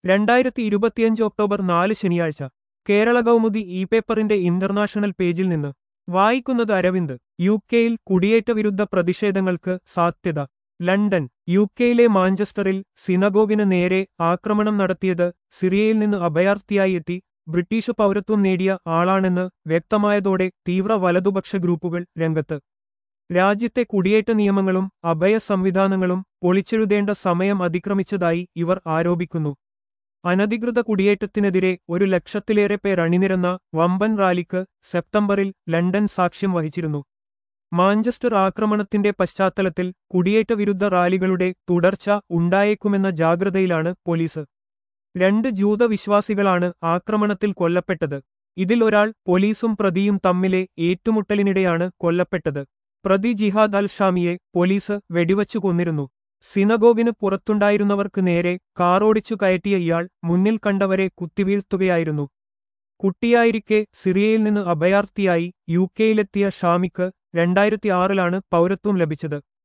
രണ്ടായിരത്തി ഇരുപത്തിയഞ്ച് ഒക്ടോബർ നാല് ശനിയാഴ്ച കേരള കൗമുദി ഇ പേപ്പറിന്റെ ഇന്റർനാഷണൽ പേജിൽ നിന്ന് വായിക്കുന്നത് അരവിന്ദ് യു കെയിൽ കുടിയേറ്റ വിരുദ്ധ പ്രതിഷേധങ്ങൾക്ക് സാധ്യത ലണ്ടൻ യു കെയിലെ മാഞ്ചസ്റ്ററിൽ സിനഗോഗിന് നേരെ ആക്രമണം നടത്തിയത് സിറിയയിൽ നിന്ന് അഭയാർത്ഥിയായി എത്തി ബ്രിട്ടീഷ് പൗരത്വം നേടിയ ആളാണെന്ന് വ്യക്തമായതോടെ തീവ്ര വലതുപക്ഷ ഗ്രൂപ്പുകൾ രംഗത്ത് രാജ്യത്തെ കുടിയേറ്റ നിയമങ്ങളും അഭയ സംവിധാനങ്ങളും പൊളിച്ചെഴുതേണ്ട സമയം അതിക്രമിച്ചതായി ഇവർ ആരോപിക്കുന്നു അനധികൃത കുടിയേറ്റത്തിനെതിരെ ഒരു ലക്ഷത്തിലേറെ പേർ അണിനിരന്ന വമ്പൻ റാലിക്ക് സെപ്റ്റംബറിൽ ലണ്ടൻ സാക്ഷ്യം വഹിച്ചിരുന്നു മാഞ്ചസ്റ്റർ ആക്രമണത്തിന്റെ പശ്ചാത്തലത്തിൽ കുടിയേറ്റ വിരുദ്ധ റാലികളുടെ തുടർച്ച ഉണ്ടായേക്കുമെന്ന ജാഗ്രതയിലാണ് പോലീസ് രണ്ട് ജൂത വിശ്വാസികളാണ് ആക്രമണത്തിൽ കൊല്ലപ്പെട്ടത് ഇതിൽ ഒരാൾ പോലീസും പ്രതിയും തമ്മിലെ ഏറ്റുമുട്ടലിനിടെയാണ് കൊല്ലപ്പെട്ടത് പ്രതി ജിഹാദ് അൽ ഷാമിയെ പോലീസ് വെടിവച്ചു കൊന്നിരുന്നു സിനഗോഗിന് പുറത്തുണ്ടായിരുന്നവർക്ക് നേരെ കാറോടിച്ചു കയറ്റിയ ഇയാൾ മുന്നിൽ കണ്ടവരെ കുത്തിവീഴ്ത്തുകയായിരുന്നു കുട്ടിയായിരിക്കെ സിറിയയിൽ നിന്ന് അഭയാർത്ഥിയായി യു കെയിലെത്തിയ ഷാമിക്ക് രണ്ടായിരത്തി ആറിലാണ് പൗരത്വം ലഭിച്ചത്